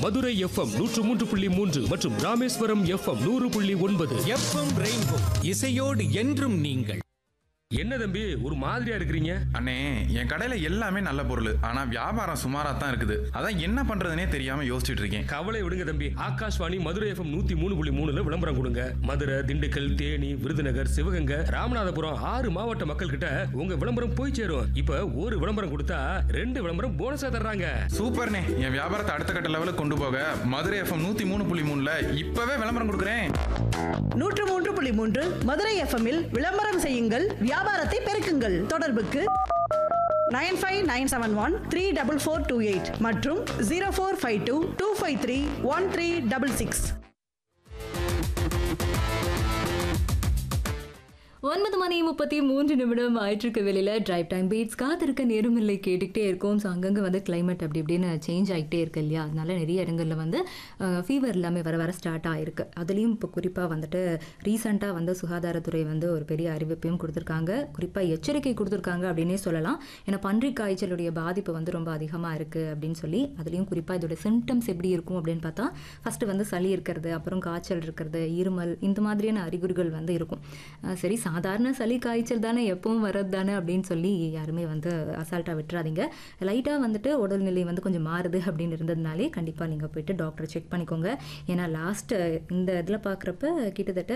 Madurai FM நூற்று மூன்று புள்ளி மூன்று மற்றும் ராமேஸ்வரம் எஃப்எம் நூறு புள்ளி ஒன்பது எஃப்எம் ரெயின்போ இசையோடு என்றும் நீங்கள் என்ன தம்பி ஒரு மாதிரியா இருக்கிறீங்க அண்ணே என் கடையில எல்லாமே நல்ல பொருள் ஆனா வியாபாரம் சுமாரா தான் இருக்குது அதான் என்ன பண்றதுனே தெரியாம யோசிச்சுட்டு இருக்கேன் கவலை விடுங்க தம்பி ஆகாஷ்வாணி மதுரை எஃப்எம் நூத்தி மூணு புள்ளி மூணுல விளம்பரம் கொடுங்க மதுரை திண்டுக்கல் தேனி விருதுநகர் சிவகங்கை ராமநாதபுரம் ஆறு மாவட்ட மக்கள் கிட்ட உங்க விளம்பரம் போய் சேரும் இப்ப ஒரு விளம்பரம் கொடுத்தா ரெண்டு விளம்பரம் போனஸா தர்றாங்க சூப்பர்ண்ணே என் வியாபாரத்தை அடுத்த கட்ட லெவலுக்கு கொண்டு போக மதுரை எஃப்எம் நூத்தி மூணு புள்ளி மூணுல இப்பவே விளம்பரம் கொடுக்குறேன் நூற்று மூன்று புள்ளி மூன்று மதுரை எஃப்எம்மில் விளம்பரம் செய்யுங்கள் வியாபாரத்தை பெருக்குங்கள் தொடர்புக்கு nine five nine seven one three double four two eight மற்றும் zero four five two two five three one three double six ஒன்பது மணி முப்பத்தி மூன்று நிமிடம் ஆயிட்டிருக்க வெளியில் டிரைவ் டைம் பீட்ஸ் காத்திருக்க நேரம் இல்லை கேட்டுக்கிட்டே இருக்கும் ஸோ அங்கங்கே வந்து climate அப்படி இப்படின்னு சேஞ்ச் ஆகிட்டே இருக்கு இல்லையா அதனால நிறைய இடங்களில் வந்து ஃபீவர் எல்லாமே வர வர ஸ்டார்ட் ஆயிருக்கு அதுலேயும் இப்போ குறிப்பாக வந்துட்டு ரீசெண்டாக வந்து சுகாதாரத்துறை வந்து ஒரு பெரிய அறிவிப்பையும் கொடுத்துருக்காங்க குறிப்பாக எச்சரிக்கை கொடுத்துருக்காங்க அப்படின்னே சொல்லலாம் ஏன்னா பன்றி காய்ச்சலுடைய பாதிப்பு வந்து ரொம்ப அதிகமாக இருக்குது அப்படின்னு சொல்லி அதுலேயும் குறிப்பாக இதோட சிம்டம்ஸ் எப்படி இருக்கும் அப்படின்னு பார்த்தா ஃபஸ்ட்டு வந்து சளி இருக்கிறது அப்புறம் காய்ச்சல் இருக்கிறது இருமல் இந்த மாதிரியான அறிகுறிகள் வந்து இருக்கும் அஹ் சரி சாதாரண சளி காய்ச்சல் தானே எப்பவும் வர்றது தானே அப்படின்னு சொல்லி யாருமே வந்து அசால்ட்டாக விட்டுறாதீங்க லைட்டாக வந்துட்டு உடல்நிலை வந்து கொஞ்சம் மாறுது அப்படின்னு இருந்ததுனாலே கண்டிப்பாக நீங்கள் போயிட்டு டாக்டரை செக் பண்ணிக்கோங்க ஏன்னா லாஸ்ட் இந்த இதில் பார்க்குறப்ப கிட்டத்தட்ட